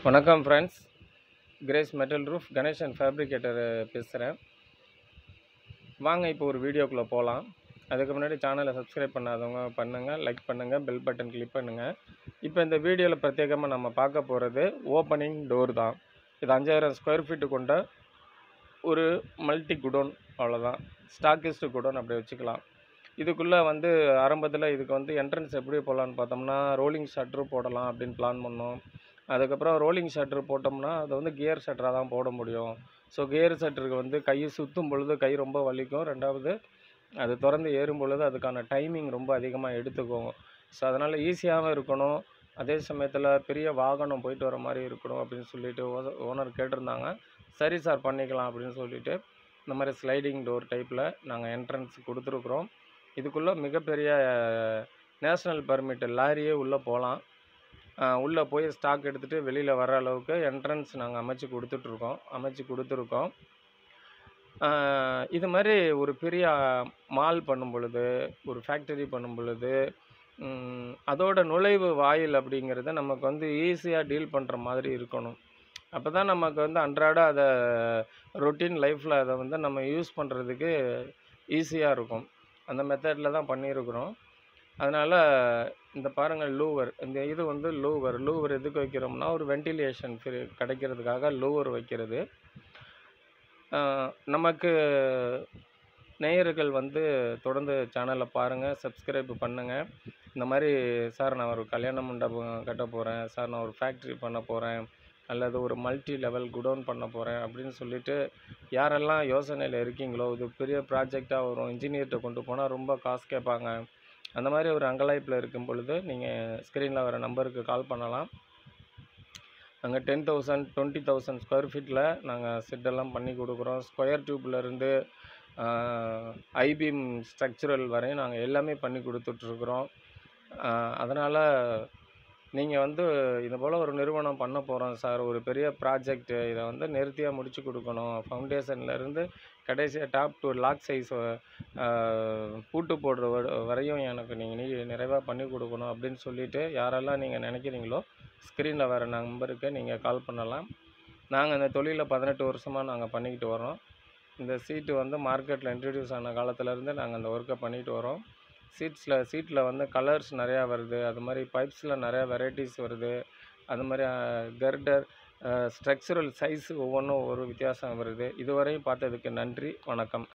வணக்கம் friends Grace metal roof Ganesan fabricator பேசுகிறேன் வாங்க இப்போ ஒரு வீடியோக்குள்ளே போகலாம் அதுக்கு முன்னாடி சேனலை சப்ஸ்கிரைப் பண்ணாதவங்க பண்ணுங்கள் லைக் பண்ணுங்கள் பெல் பட்டன் கிளிக் பண்ணுங்கள் இப்போ இந்த வீடியோவில் பிரத்யேகமாக நம்ம பார்க்க போகிறது ஓப்பனிங் டோர் தான் இது அஞ்சாயிரம் ஸ்கொயர் ஃபீட்டு கொண்ட ஒரு மல்டி குடோன் அவ்வளோதான் ஸ்டாக்கிஸ்ட் குடோன் அப்படி வச்சுக்கலாம் இதுக்குள்ளே வந்து ஆரம்பத்தில் இதுக்கு வந்து என்ட்ரன்ஸ் எப்படி போடலான்னு பார்த்தோம்னா ரோலிங் ஷட்டர் போடலாம் அப்படின்னு பிளான் பண்ணோம் அதுக்கப்புறம் ரோலிங் ஷட்டர் போட்டோம்னா அதை வந்து கியர் ஷட்டராக தான் போட முடியும் ஸோ கியர் ஷட்டருக்கு வந்து கை சுற்றும் பொழுது கை ரொம்ப வலிக்கும் ரெண்டாவது அது திறந்து ஏறும் பொழுது அதுக்கான டைமிங் ரொம்ப அதிகமாக எடுத்துக்கும் ஸோ அதனால் ஈஸியாகவும் இருக்கணும் அதே சமயத்தில் பெரிய வாகனம் போயிட்டு வர மாதிரி இருக்கணும் அப்படின்னு சொல்லிட்டு ஓனர் கேட்டிருந்தாங்க சரி சார் பண்ணிக்கலாம் அப்படின்னு சொல்லிட்டு இந்த மாதிரி ஸ்லைடிங் டோர் டைப்பில் நாங்கள் என்ட்ரன்ஸ் கொடுத்துருக்குறோம் இதுக்குள்ளே மிகப்பெரிய நேஷ்னல் பர்மிட் லாரியே உள்ளே போகலாம் உள்ளே போய் ஸ்டாக் எடுத்துகிட்டு வெளியில் வர அளவுக்கு என்ட்ரன்ஸ் நாங்கள் அமைச்சு கொடுத்துட்ருக்கோம் அமைச்சு கொடுத்துருக்கோம் இது மாதிரி ஒரு பெரிய மால் பண்ணும் பொழுது ஒரு ஃபேக்டரி பண்ணும் பொழுது அதோட நுழைவு வாயில் அப்படிங்கிறது நமக்கு வந்து ஈஸியாக டீல் பண்ணுற மாதிரி இருக்கணும் அப்போ தான் நமக்கு வந்து அன்றாட அதை ரொட்டீன் லைஃப்பில் அதை வந்து நம்ம யூஸ் பண்ணுறதுக்கு ஈஸியாக இருக்கும் அந்த மெத்தடில் தான் பண்ணியிருக்கிறோம் அதனால் இந்த பாருங்கள் லூவர் இந்த இது வந்து லூவர் லூவர் எதுக்கு வைக்கிறோம்னா ஒரு வென்டிலேஷன் ஃப்ரீ கிடைக்கிறதுக்காக லூவர் வைக்கிறது நமக்கு நேயர்கள் வந்து தொடர்ந்து சேனலை பாருங்கள் சப்ஸ்கிரைப் பண்ணுங்கள் இந்த மாதிரி சார் நான் ஒரு கல்யாண மண்டபம் கட்ட போகிறேன் சார் நான் ஒரு ஃபேக்ட்ரி பண்ண போகிறேன் அல்லது ஒரு மல்டி லெவல் குடோன் பண்ண போகிறேன் அப்படின்னு சொல்லிட்டு யாரெல்லாம் யோசனையில் இருக்கீங்களோ இது பெரிய ப்ராஜெக்டாக வரும் இன்ஜினியர்கிட்ட கொண்டு போனால் ரொம்ப காசு கேட்பாங்க அந்த மாதிரி ஒரு அங்கலாய்ப்பில் இருக்கும் பொழுது நீங்கள் ஸ்க்ரீனில் வர நம்பருக்கு கால் பண்ணலாம் நாங்கள் ten thousand twenty thousand square ஃபீட்டில் நாங்கள் செட்டெல்லாம் பண்ணி கொடுக்குறோம் ஸ்கொயர் டியூப்லேருந்து ஐபிஎம் ஸ்ட்ரக்சரல் வரையும் நாங்கள் எல்லாமே பண்ணி கொடுத்துட்ருக்குறோம் அதனால் நீங்கள் வந்து இது போல் ஒரு நிறுவனம் பண்ண போகிறோம் சார் ஒரு பெரிய ப்ராஜெக்ட்டு இதை வந்து நேர்த்தியாக முடித்து கொடுக்கணும் ஃபவுண்டேஷன்லேருந்து கடைசியாக டாப் டு லாக் சைஸ் பூட்டு போடுற வரையும் எனக்கு நீங்கள் நீ நிறைவாக பண்ணி கொடுக்கணும் அப்படின்னு சொல்லிவிட்டு யாரெல்லாம் நீங்கள் நினைக்கிறீங்களோ ஸ்க்ரீனில் வர நம்பருக்கு நீங்கள் கால் பண்ணலாம் நாங்கள் இந்த தொழிலில் பதினெட்டு வருஷமாக நாங்கள் பண்ணிக்கிட்டு வரோம் இந்த சீட்டு வந்து மார்க்கெட்டில் இன்ட்ரடியூஸ் ஆன காலத்துலேருந்து நாங்கள் அந்த ஒர்க்கை பண்ணிட்டு வரோம் சீட்ஸில் சீட்டில் வந்து கலர்ஸ் நிறையா வருது அது மாதிரி பைப்ஸில் நிறையா வெரைட்டிஸ் வருது அது மாதிரி கர்டர் ஸ்ட்ரக்சரல் சைஸ் ஒவ்வொன்றும் ஒரு வித்தியாசம் வருது இதுவரையும் பார்த்ததுக்கு நன்றி வணக்கம்